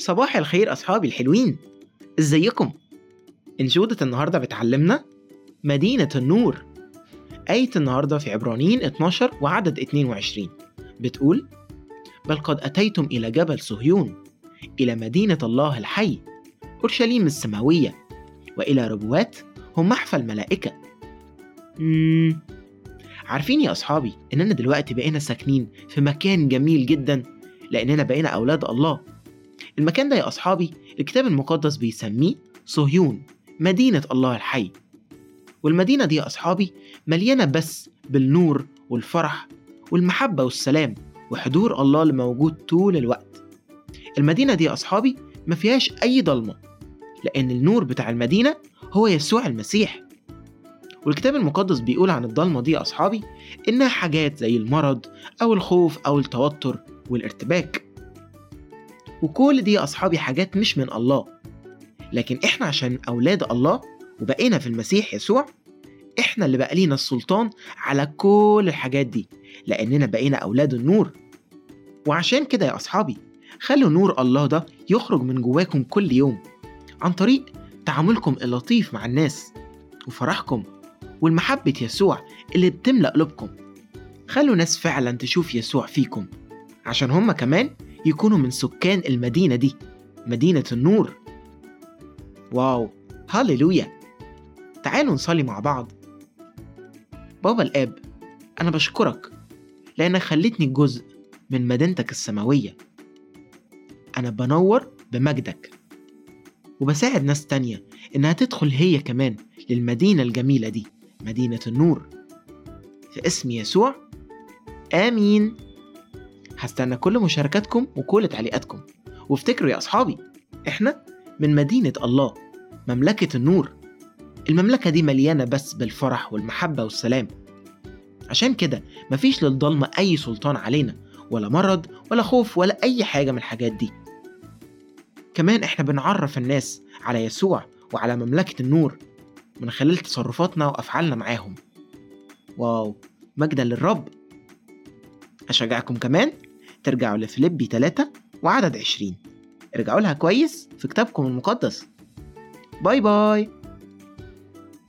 صباح الخير أصحابي الحلوين إزيكم؟ إنشودة النهاردة بتعلمنا مدينة النور آية النهاردة في عبرانيين 12 وعدد 22 بتقول بل قد أتيتم إلى جبل صهيون إلى مدينة الله الحي أورشليم السماوية وإلى ربوات هم محفى الملائكة مم. عارفين يا أصحابي إننا دلوقتي بقينا ساكنين في مكان جميل جدا لأننا بقينا أولاد الله المكان ده يا أصحابي الكتاب المقدس بيسميه صهيون مدينة الله الحي والمدينة دي يا أصحابي مليانة بس بالنور والفرح والمحبة والسلام وحضور الله اللي موجود طول الوقت المدينة دي يا أصحابي ما فيهاش أي ضلمة لأن النور بتاع المدينة هو يسوع المسيح والكتاب المقدس بيقول عن الضلمة دي يا أصحابي إنها حاجات زي المرض أو الخوف أو التوتر والارتباك وكل دي يا أصحابي حاجات مش من الله لكن إحنا عشان أولاد الله وبقينا في المسيح يسوع إحنا اللي بقى لينا السلطان على كل الحاجات دي لأننا بقينا أولاد النور وعشان كده يا أصحابي خلوا نور الله ده يخرج من جواكم كل يوم عن طريق تعاملكم اللطيف مع الناس وفرحكم والمحبة يسوع اللي بتملأ قلوبكم خلوا ناس فعلا تشوف يسوع فيكم عشان هما كمان يكونوا من سكان المدينة دي مدينة النور واو هاليلويا تعالوا نصلي مع بعض بابا الآب أنا بشكرك لأنك خلتني جزء من مدينتك السماوية أنا بنور بمجدك وبساعد ناس تانية إنها تدخل هي كمان للمدينة الجميلة دي مدينة النور في اسم يسوع آمين هستنى كل مشاركاتكم وكل تعليقاتكم وافتكروا يا أصحابي إحنا من مدينة الله مملكة النور المملكة دي مليانة بس بالفرح والمحبة والسلام عشان كده مفيش للضلمة أي سلطان علينا ولا مرض ولا خوف ولا أي حاجة من الحاجات دي كمان إحنا بنعرف الناس على يسوع وعلى مملكة النور من خلال تصرفاتنا وأفعالنا معاهم واو مجدا للرب أشجعكم كمان ترجعوا لفيليبي 3 وعدد 20 ارجعوا لها كويس في كتابكم المقدس باي باي